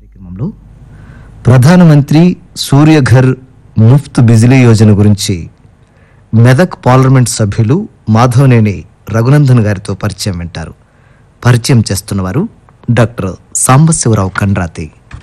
కార్యక్రమంలో ప్రధానమంత్రి సూర్యఘర్ ముఫ్త్ బిజిలీ యోజన గురించి మెదక్ పార్లమెంట్ సభ్యులు మాధవనేని రఘునందన్ గారితో పరిచయం వింటారు పరిచయం చేస్తున్నవారు డాక్టర్ సాంబశివరావు కండ్రాతి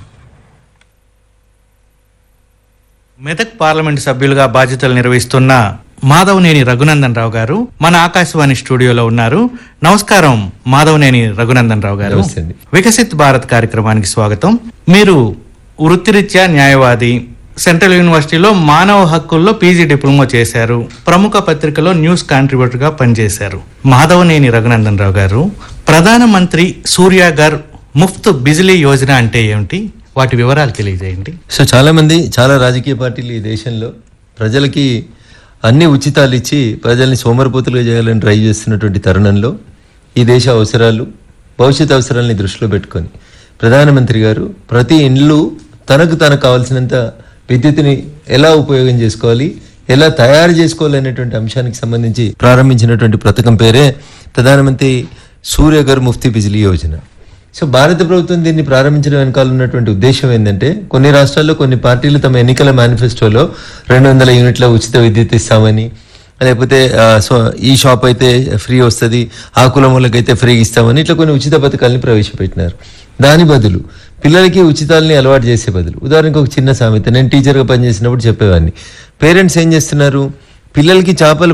మెదక్ పార్లమెంట్ సభ్యులుగా బాధ్యతలు నిర్వహిస్తున్న మాధవనేని రఘునందన్ రావు గారు మన ఆకాశవాణి స్టూడియోలో ఉన్నారు నమస్కారం మాధవనేని రఘునందన్ రావు గారు నమస్తే అండి. వికసిత్ భారత్ కార్యక్రమానికి స్వాగతం మీరు వృత్తిరీత్యా న్యాయవాది సెంట్రల్ యూనివర్సిటీలో మానవ హక్కుల్లో పీజీ డిప్లొమా చేశారు ప్రముఖ పత్రికలో న్యూస్ కాంట్రిబ్యూటర్ గా పనిచేశారు మాధవనేని రఘునందన్ రావు గారు ప్రధానమంత్రి సూర్యాగర్ ముఫ్త్ బిజిలీ యోజన అంటే ఏమిటి వాటి వివరాలు తెలియజేయండి సో చాలా మంది చాలా రాజకీయ పార్టీలు ఈ దేశంలో ప్రజలకి అన్ని ఉచితాలు ఇచ్చి ప్రజల్ని సోమరిపోతులుగా చేయాలని ట్రై చేస్తున్నటువంటి తరుణంలో ఈ దేశ అవసరాలు భవిష్యత్ అవసరాలని దృష్టిలో పెట్టుకొని ప్రధానమంత్రి గారు ప్రతి ఇండ్లు తనకు తనకు కావాల్సినంత విద్యుత్తుని ఎలా ఉపయోగం చేసుకోవాలి ఎలా తయారు చేసుకోవాలి అనేటువంటి అంశానికి సంబంధించి ప్రారంభించినటువంటి పథకం పేరే ప్రధానమంత్రి సూర్యగర్ ముఫ్తీ బిజిలీ యోజన సో భారత ప్రభుత్వం దీన్ని ప్రారంభించడం వెనకాల ఉన్నటువంటి ఉద్దేశం ఏంటంటే కొన్ని రాష్ట్రాల్లో కొన్ని పార్టీలు తమ ఎన్నికల మేనిఫెస్టోలో రెండు వందల యూనిట్ల ఉచిత విద్యుత్ ఇస్తామని లేకపోతే ఆ, సో ఈ షాప్ అయితే ఫ్రీ వస్తుంది ఆ కులం వాళ్ళకైతే ఫ్రీ ఇస్తామని ఇట్లా కొన్ని ఉచిత పథకాలని ప్రవేశపెట్టినారు దాని బదులు పిల్లలకి ఉచితాలని అలవాటు చేసే బదులు ఉదాహరణకు ఒక చిన్న సామెత నేను టీచర్గా పనిచేసినప్పుడు చెప్పేవాడిని పేరెంట్స్ ఏం చేస్తున్నారు పిల్లలకి చేపలు